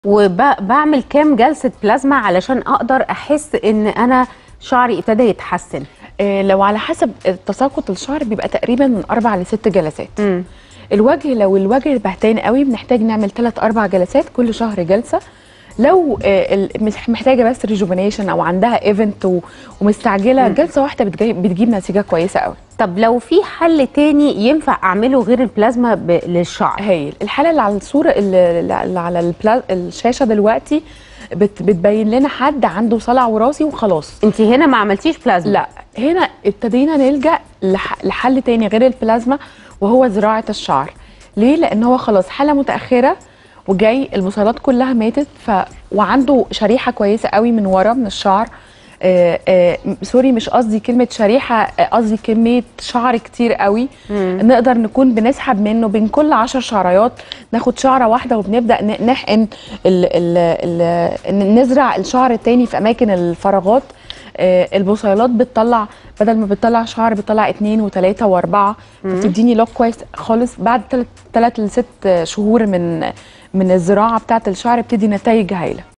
وبعمل كام جلسه بلازما علشان اقدر احس ان انا شعري ابتدى يتحسن آه، لو على حسب تساقط الشعر بيبقى تقريبا من اربع لست جلسات مم. الوجه لو الوجه بهتان قوي بنحتاج نعمل ثلاث اربع جلسات كل شهر جلسه لو آه، ال- مش محتاجه بس ريجوفينيشن او عندها ايفنت ومستعجله جلسه واحده بتجي- بتجيب نتيجه كويسه قوي طب لو في حل تاني ينفع اعمله غير البلازما ب... للشعر هايل الحاله اللي على الصوره اللي اللي على البلا... الشاشه دلوقتي بت... بتبين لنا حد عنده صلع وراثي وخلاص انت هنا ما عملتيش بلازما لا هنا ابتدينا نلجا لح... لحل تاني غير البلازما وهو زراعه الشعر ليه لان هو خلاص حاله متاخره وجاي البصيلات كلها ماتت ف... وعنده شريحه كويسه قوي من ورا من الشعر آه آه سوري مش قصدي كلمه شريحه آه، قصدي كميه شعر كتير قوي نقدر نكون بنسحب منه بين كل عشر شعريات ناخد شعره واحده وبنبدا ن- نحقن ال ال ال نزرع الشعر التاني في اماكن الفراغات آه، البصيلات بتطلع بدل ما بتطلع شعر بتطلع اتنين وتلاته واربعه فبتديني لوك كويس خالص بعد تلات, تلات لست شهور من من الزراعه بتاعه الشعر بتدي نتائج هايله